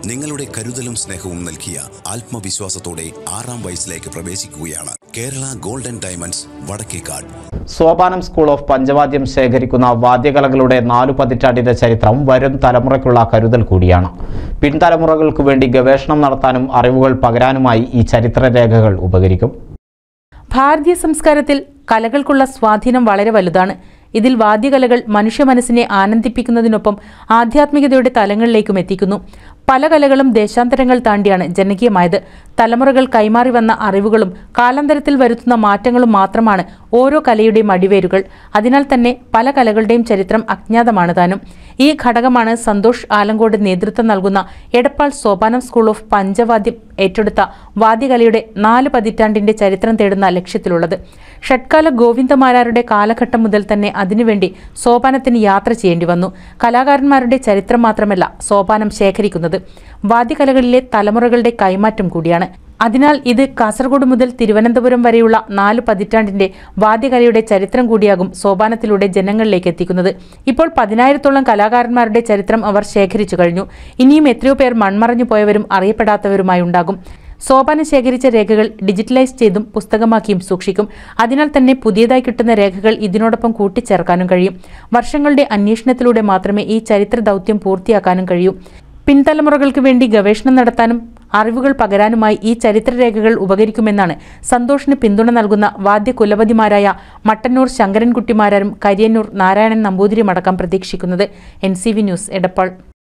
നിങ്ങളുടെ കരുതലും സ്നേഹവും നൽകിയ ആത്മവിശ്വാസത്തോടെ ആറാം വയസ്സിലേക്ക് പ്രവേശിക്കുകയാണ് Kerala golden diamonds Vadakkekad Sopanam school of Panchavadyam ശേഖരിക്കുന്ന വാദ്യകലകളുടെ നാലു പതിറ്റാണ്ടിന്റെ ചരിത്രം വരും തലമുറയ്ക്കുള്ള കരുതൽ കൂടിയാണ് പിൻതലമുറകൾക്ക് വേണ്ടി ഗവേഷണം നടത്താനും അറിവുകൾ പകരാനുമായി ഈ ചരിത്രരേഖകൾ ഉപകരിക്കും ഭാരതീയ സംസ്കാരത്തിൽ കലകൾക്കുള്ള സ്വാധീനം വളരെ വലുതാണ് ഇതിൽ വാദ്യകലകൾ മനുഷ്യ മനസ്സിനെ ആനന്ദിപ്പിക്കുന്നതിനൊപ്പം ആധ്യാത്മികതയുടെ തലങ്ങളിലേക്കും എത്തിക്കുന്നു പല കലകളും ദേശാന്തരങ്ങൾ താണ്ടിയാണ് ജനകീയമായത് തലമുറകൾ കൈമാറി വന്ന അറിവുകളും കാലാന്തരത്തിൽ വരുത്തുന്ന മാറ്റങ്ങളും മാത്രമാണ് ഓരോ കലയുടെയും അടിവേരുകൾ അതിനാൽ തന്നെ പല കലകളുടെയും ചരിത്രം അജ്ഞാതമാണ് താനും ഈ ഘടകമാണ് സന്തോഷ് ആലങ്കോട് നേതൃത്വം നൽകുന്ന എടപ്പാൾ സോപാനം സ്കൂൾ ഓഫ് പഞ്ചവാദ്യം ഏറ്റെടുത്ത വാദ്യകലയുടെ നാല് പതിറ്റാണ്ടിന്റെ ചരിത്രം തേടുന്ന ലക്ഷ്യത്തിലുള്ളത് ഷഡ്കാല ഗോവിന്ദമാരാരുടെ കാലഘട്ടം മുതൽ തന്നെ അതിനുവേണ്ടി സോപാനത്തിന് യാത്ര ചെയ്യേണ്ടി വന്നു കലാകാരന്മാരുടെ ചരിത്രം മാത്രമല്ല സോപാനം ശേഖരിക്കുന്നത് വാദ്യകലകളിലെ തലമുറകളുടെ കൈമാറ്റം കൂടിയാണ് അതിനാൽ ഇത് കാസർഗോഡ് മുതൽ തിരുവനന്തപുരം വരെയുള്ള നാല് പതിറ്റാണ്ടിന്റെ വാദ്യകലയുടെ ചരിത്രം കൂടിയാകും സോപാനത്തിലൂടെ ജനങ്ങളിലേക്ക് എത്തിക്കുന്നത് ഇപ്പോൾ പതിനായിരത്തോളം കലാകാരന്മാരുടെ ചരിത്രം അവർ ശേഖരിച്ചു കഴിഞ്ഞു ഇനിയും എത്രയോ പേർ മൺമറഞ്ഞു പോയവരും അറിയപ്പെടാത്തവരുമായി ഉണ്ടാകും സോപാനം ശേഖരിച്ച രേഖകൾ ഡിജിറ്റലൈസ് ചെയ്തും പുസ്തകമാക്കിയും സൂക്ഷിക്കും അതിനാൽ തന്നെ പുതിയതായി കിട്ടുന്ന രേഖകൾ ഇതിനോടൊപ്പം കൂട്ടിച്ചേർക്കാനും കഴിയും വർഷങ്ങളുടെ അന്വേഷണത്തിലൂടെ മാത്രമേ ഈ ചരിത്ര ദൗത്യം പൂർത്തിയാക്കാനും കഴിയൂ പിൻതലമുറകൾക്ക് വേണ്ടി ഗവേഷണം നടത്താനും അറിവുകൾ പകരാനുമായി ഈ ചരിത്രരേഖകൾ ഉപകരിക്കുമെന്നാണ് സന്തോഷിന് പിന്തുണ നൽകുന്ന വാദ്യ കുലപതിമാരായ മട്ടന്നൂർ ശങ്കരൻകുട്ടിമാരാരും കരിയന്നൂർ നാരായണൻ നമ്പൂതിരിയുമടക്കം പ്രതീക്ഷിക്കുന്നത് N C V news Edappal